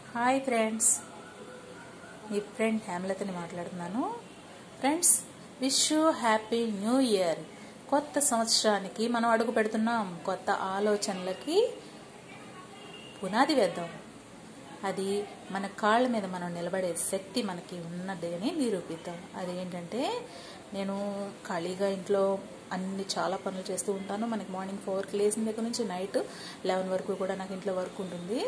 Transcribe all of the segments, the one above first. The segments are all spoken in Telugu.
హాయ్ ఫ్రెండ్స్ మీ ఫ్రెండ్ హేమలతని మాట్లాడుతున్నాను friends wish you happy new year కొత్త సంవత్సరానికి మనం అడుగు పెడుతున్నాం కొత్త ఆలోచనలకి పునాది వేద్దాం అది మన కాళ్ళ మీద మనం నిలబడే శక్తి మనకి ఉన్నది అని నిరూపిద్దాం అది ఏంటంటే నేను ఖాళీగా ఇంట్లో అన్ని చాలా పనులు చేస్తూ ఉంటాను మనకి మార్నింగ్ ఫోర్కి లేచిన దగ్గర నుంచి నైట్ లెవెన్ వరకు కూడా నాకు ఇంట్లో వర్క్ ఉంటుంది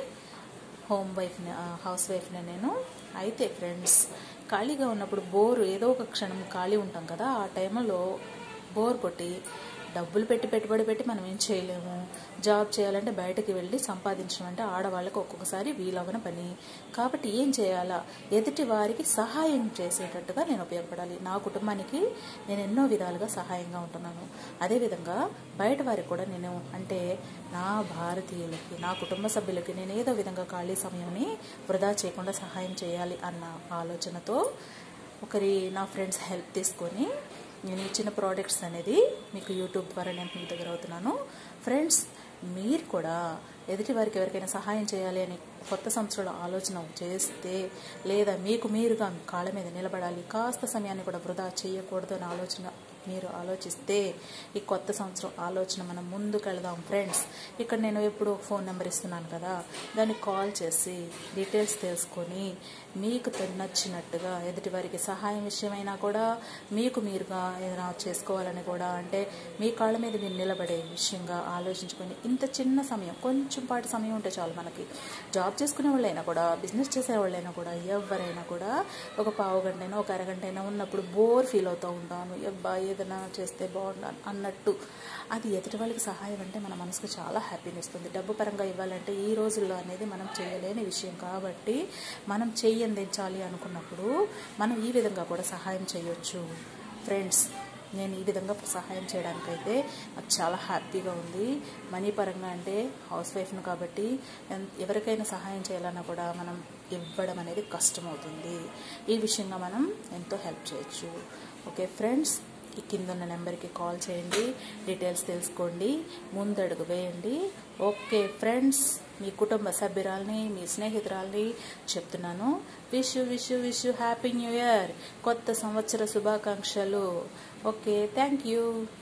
హోమ్ వైఫ్ని హౌస్ వైఫ్ని నేను అయితే ఫ్రెండ్స్ ఖాళీగా ఉన్నప్పుడు బోర్ ఏదో ఒక క్షణం ఖాళీ ఉంటాం కదా ఆ టైంలో బోర్ కొట్టి డబ్బులు పెట్టి పెట్టుబడి పెట్టి మనం ఏం చేయలేము జాబ్ చేయాలంటే బయటకు వెళ్ళి సంపాదించడం అంటే ఆడవాళ్ళకి ఒక్కొక్కసారి వీలవన పని కాబట్టి ఏం చేయాలా ఎదుటి వారికి సహాయం చేసేటట్టుగా నేను ఉపయోగపడాలి నా కుటుంబానికి నేను ఎన్నో విధాలుగా సహాయంగా ఉంటున్నాను అదేవిధంగా బయట వారికి కూడా నేను అంటే నా భారతీయులకి నా కుటుంబ సభ్యులకి నేను ఏదో విధంగా ఖాళీ సమయాన్ని వృధా చేయకుండా సహాయం చేయాలి అన్న ఆలోచనతో ఒకరి నా ఫ్రెండ్స్ హెల్ప్ తీసుకొని నేను ఇచ్చిన ప్రోడక్ట్స్ అనేది మీకు యూట్యూబ్ ద్వారా నేను మీ దగ్గర అవుతున్నాను ఫ్రెండ్స్ మీరు కూడా ఎదుటి వారికి ఎవరికైనా సహాయం చేయాలి అని కొత్త సంవత్సరంలో ఆలోచన చేస్తే లేదా మీకు మీరుగా కాళ్ళ మీద నిలబడాలి కాస్త సమయాన్ని కూడా వృధా చేయకూడదు అని ఆలోచన మీరు ఆలోచిస్తే ఈ కొత్త సంవత్సరం ఆలోచన మనం ముందుకు వెళదాం ఫ్రెండ్స్ ఇక్కడ నేను ఎప్పుడు ఫోన్ నెంబర్ ఇస్తున్నాను కదా దాన్ని కాల్ చేసి డీటెయిల్స్ తెలుసుకొని మీకు నచ్చినట్టుగా ఎదుటి వారికి సహాయం విషయమైనా కూడా మీకు మీరుగా ఏదైనా చేసుకోవాలని కూడా అంటే మీ కాళ్ళ మీద మీరు నిలబడే విషయంగా ఆలోచించుకొని ఇంత చిన్న సమయం కొంచెం పాటి సమయం ఉంటే చాలు మనకి జాబ్ చేసుకునే వాళ్ళైనా కూడా బిజినెస్ చేసే వాళ్ళైనా కూడా ఎవరైనా కూడా ఒక పావు గంటైనా ఒక అరగంట అయినా ఉన్నప్పుడు బోర్ ఫీల్ అవుతూ ఉంటాను అబ్బా ఏదైనా చేస్తే బాగుండాలి అన్నట్టు అది ఎదుటి వాళ్ళకి సహాయం అంటే మన మనసుకు చాలా హ్యాపీనెస్ ఇస్తుంది డబ్బు పరంగా ఇవ్వాలంటే ఈ రోజుల్లో అనేది మనం చేయలేని విషయం కాబట్టి మనం చెయ్యందించాలి అనుకున్నప్పుడు మనం ఈ విధంగా కూడా సహాయం చేయొచ్చు ఫ్రెండ్స్ నేను ఈ విధంగా సహాయం చేయడానికైతే నాకు చాలా హ్యాపీగా ఉంది మనీ పరంగా అంటే హౌస్ వైఫ్ను కాబట్టి ఎవరికైనా సహాయం చేయాలన్నా కూడా మనం ఇవ్వడం అనేది కష్టమవుతుంది ఈ విషయంగా మనం ఎంతో హెల్ప్ చేయొచ్చు ఓకే ఫ్రెండ్స్ ఈ కింద ఉన్న నెంబర్కి కాల్ చేయండి డీటెయిల్స్ తెలుసుకోండి ముందడుగు వేయండి ఓకే ఫ్రెండ్స్ మీ కుటుంబ సభ్యురాల్ని మీ స్నేహితురాల్ని చెప్తున్నాను wish wish wish happy new year కొత్త సంవత్సర శుభాకాంక్షలు ఓకే థ్యాంక్ యూ